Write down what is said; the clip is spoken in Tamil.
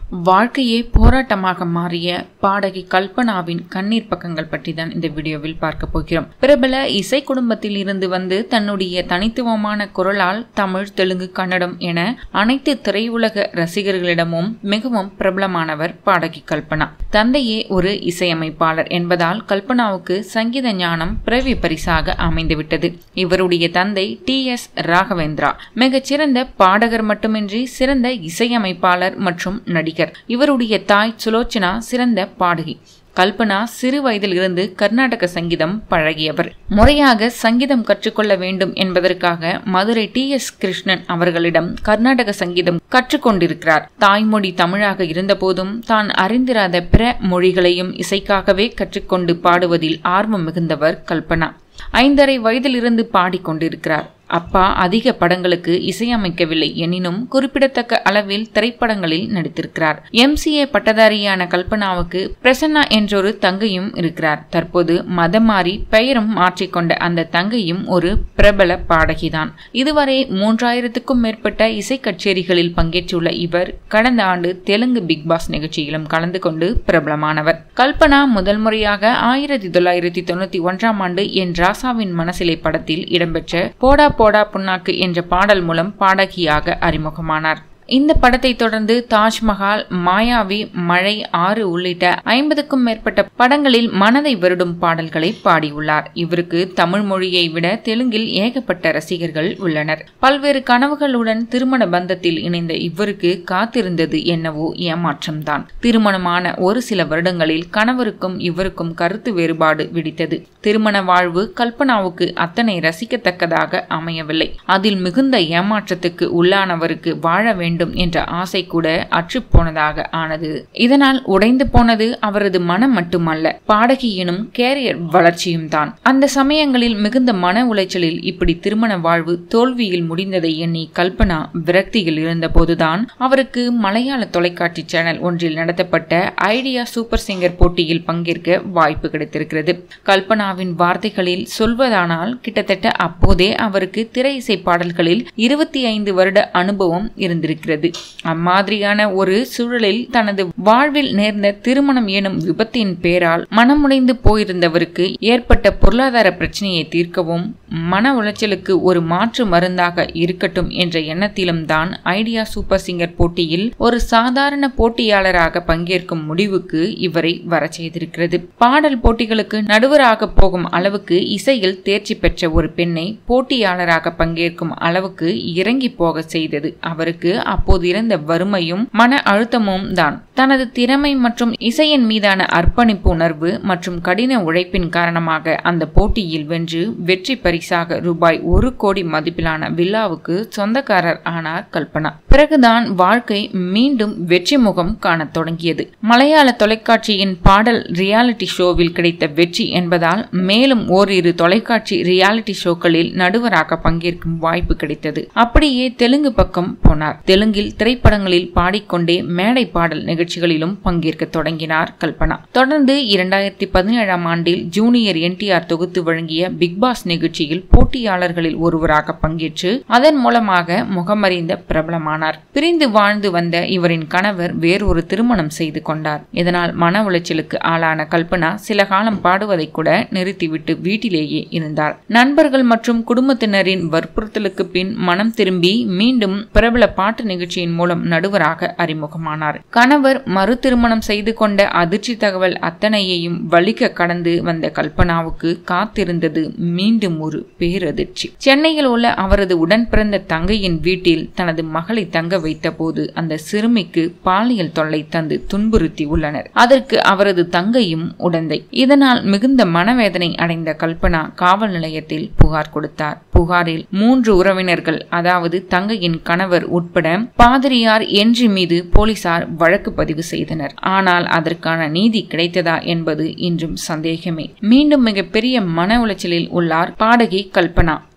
வாழ்க்கையே போராட்டமாக மாறிய பாடகி கல்பனாவின் கண்ணீர் பக்கங்கள் பற்றி தான் இந்த வீடியோவில் பார்க்க போகிறோம் பிரபல இசை குடும்பத்தில் இருந்து வந்து தன்னுடைய தனித்துவமான குரலால் தமிழ் தெலுங்கு கன்னடம் என அனைத்து திரையுலக ரசிகர்களிடமும் மிகவும் பிரபலமானவர் பாடகி கல்பனா தந்தையே ஒரு இசையமைப்பாளர் என்பதால் கல்பனாவுக்கு சங்கீத ஞானம் பிறவி பரிசாக அமைந்துவிட்டது இவருடைய தந்தை டி எஸ் ராகவேந்திரா மிகச்சிறந்த பாடகர் மட்டுமின்றி சிறந்த இசையமைப்பாளர் மற்றும் நடிகர் இவருடைய தாய் சுலோச்சனா சிறந்த பாடகி கல்பனா சிறு வயதில் இருந்து கர்நாடக சங்கீதம் பழகியவர் முறையாக சங்கீதம் கற்றுக்கொள்ள வேண்டும் என்பதற்காக மதுரை டி எஸ் கிருஷ்ணன் அவர்களிடம் கர்நாடக சங்கீதம் கற்றுக்கொண்டிருக்கிறார் தாய்மொழி தமிழாக இருந்தபோதும் தான் அறிந்திராத பிற மொழிகளையும் இசைக்காகவே கற்றுக்கொண்டு பாடுவதில் ஆர்வம் மிகுந்தவர் கல்பனா ஐந்தரை வயதிலிருந்து பாடிக்கொண்டிருக்கிறார் அப்பா அதிக படங்களுக்கு இசையமைக்கவில்லை எனினும் குறிப்பிடத்தக்க அளவில் திரைப்படங்களில் நடித்திருக்கிறார் எம்சிஏ பட்டதாரியான கல்பனாவுக்கு பிரசன்னா என்றொரு தங்கையும் இருக்கிறார் தற்போது மதம் மாறி பெயரும் மாற்றிக்கொண்ட அந்த தங்கையும் ஒரு பிரபல பாடகிதான் இதுவரை மூன்றாயிரத்துக்கும் மேற்பட்ட இசை கச்சேரிகளில் பங்கேற்றுள்ள இவர் கடந்த ஆண்டு தெலுங்கு பிக் பாஸ் நிகழ்ச்சியிலும் கலந்து கொண்டு பிரபலமானவர் கல்பனா முதல் முறையாக ஆயிரத்தி தொள்ளாயிரத்தி தொண்ணூத்தி ஒன்றாம் ஆண்டு என் ராசாவின் மனசிலை படத்தில் இடம்பெற்ற போடா போடா புண்ணாக்கு என்ற பாடல் மூலம் பாடகியாக அறிமுகமானார் இந்த படத்தை தொடர்ந்து தாஜ்மஹால் மாயாவி மழை ஆறு உள்ளிட்ட ஐம்பதுக்கும் மேற்பட்ட படங்களில் மனதை வருடும் பாடல்களை பாடியுள்ளார் இவருக்கு தமிழ் மொழியை விட தெலுங்கில் ஏகப்பட்ட ரசிகர்கள் உள்ளனர் பல்வேறு கனவுகளுடன் திருமண பந்தத்தில் இணைந்த இவருக்கு காத்திருந்தது என்னவோ ஏமாற்றம்தான் திருமணமான ஒரு சில வருடங்களில் கணவருக்கும் இவருக்கும் கருத்து வேறுபாடு விடித்தது திருமண வாழ்வு கல்பனாவுக்கு அத்தனை ரசிக்கத்தக்கதாக அமையவில்லை அதில் மிகுந்த ஏமாற்றத்துக்கு உள்ளானவருக்கு வாழ வேண்டும் என்ற ஆசை கூட அற்றுப்போனதாக ஆனது இதனால் உடைந்து போனது அவரது மனம் மட்டுமல்ல பாடகி எனும் கேரியர் வளர்ச்சியும் தான் அந்த சமயங்களில் மிகுந்த மன உளைச்சலில் இப்படி திருமண வாழ்வு தோல்வியில் முடிந்ததை எண்ணி கல்பனா விரக்தியில் இருந்தபோதுதான் அவருக்கு மலையாள தொலைக்காட்சி சேனல் ஒன்றில் நடத்தப்பட்ட ஐடியா சூப்பர் சிங்கர் போட்டியில் பங்கேற்க வாய்ப்பு கிடைத்திருக்கிறது கல்பனாவின் வார்த்தைகளில் சொல்வதானால் கிட்டத்தட்ட அப்போதே அவருக்கு திரை இசை பாடல்களில் இருபத்தி ஐந்து வருட அனுபவம் இருந்திருக்கிறது அம்மாதிரியான ஒரு சூழலில் தனது வாழ்வில் நேர்ந்த திருமணம் எனும் விபத்தின் பேரால் மனமுடைந்து போயிருந்தவருக்கு ஏற்பட்ட பொருளாதார பிரச்சனையை தீர்க்கவும் மன உளைச்சலுக்கு ஒரு மாற்று மருந்தாக இருக்கட்டும் என்ற எண்ணத்திலும் தான் ஐடியா சூப்பர் சிங்கர் போட்டியில் ஒரு சாதாரண போட்டியாளராக பங்கேற்கும் முடிவுக்கு இவரை வர செய்திருக்கிறது பாடல் போட்டிகளுக்கு நடுவராக போகும் அளவுக்கு இசையில் தேர்ச்சி பெற்ற ஒரு பெண்ணை போட்டியாளராக பங்கேற்கும் அளவுக்கு இறங்கி போக செய்தது அவருக்கு அப்போது இருந்த வறுமையும் மன அழுத்தமும் தான் தனது திறமை மற்றும் இசையின் மீதான அர்ப்பணிப்பு உணர்வு மற்றும் கடின உழைப்பின் காரணமாக அந்த போட்டியில் வென்று வெற்றி பரிசாக ரூபாய் ஒரு கோடி மதிப்பிலான வில்லாவுக்கு சொந்தக்காரர் ஆனார் கல்பனா பிறகுதான் வாழ்க்கை மீண்டும் வெற்றி முகம் காணத் தொடங்கியது மலையாள தொலைக்காட்சியின் பாடல் ரியாலிட்டி ஷோவில் கிடைத்த வெற்றி என்பதால் மேலும் ஓரிரு தொலைக்காட்சி ரியாலிட்டி ஷோக்களில் நடுவராக பங்கேற்கும் வாய்ப்பு கிடைத்தது அப்படியே தெலுங்கு பக்கம் போனார் தெலுங்கில் திரைப்படங்களில் பாடிக்கொண்டே மேடை பாடல் நிகழ்ச்சிகளிலும் பங்கேற்க தொடங்கினார் கல்பனா தொடர்ந்து இரண்டாயிரத்தி பதினேழாம் ஆண்டில் ஜூனியர் என்டிஆர் தொகுத்து வழங்கிய பிக் பாஸ் நிகழ்ச்சியில் போட்டியாளர்களில் ஒருவராக பங்கேற்று அதன் மூலமாக முகமறிந்த பிரபலமானார் பிரிந்து வாழ்ந்து வந்த இவரின் கணவர் வேறொரு திருமணம் செய்து கொண்டார் இதனால் மன உளைச்சலுக்கு ஆளான கல்பனா சில காலம் பாடுவதை கூட நிறுத்திவிட்டு வீட்டிலேயே இருந்தார் நண்பர்கள் மற்றும் குடும்பத்தினரின் வற்புறுத்தலுக்கு பின் மனம் திரும்பி மீண்டும் பிரபல பாட்டு நிகழ்ச்சியின் மூலம் நடுவராக அறிமுகமானார் கணவர் மறு திருமணம் செய்து கொண்ட அதிர்ச்சி தகவல் அத்தனையையும் வலிக்க கடந்து வந்த கல்பனாவுக்கு காத்திருந்தது மீண்டும் ஒரு பேரதிர்ச்சி சென்னையில் உள்ள அவரது உடன் பிறந்த தங்கையின் வீட்டில் தனது மகளை தங்க வைத்த போது அந்த சிறுமிக்கு பாலியல் தொல்லை தந்து துன்புறுத்தி உள்ளனர் அதற்கு அவரது தங்கையும் உடந்தை இதனால் மிகுந்த மனவேதனை அடைந்த கல்பனா காவல் நிலையத்தில் புகார் கொடுத்தார் புகாரில் மூன்று உறவினர்கள் அதாவது தங்கையின் கணவர் உட்பட பாதிரியார் என்றி மீது போலீசார் வழக்கு பதிவு செய்தனர் ஆனால் அதற்கான நீதி கிடைத்ததா என்பது இன்றும் சந்தேகமே மீண்டும் மிகப்பெரிய மன உளைச்சலில் உள்ளார் பாடகி கல்பனா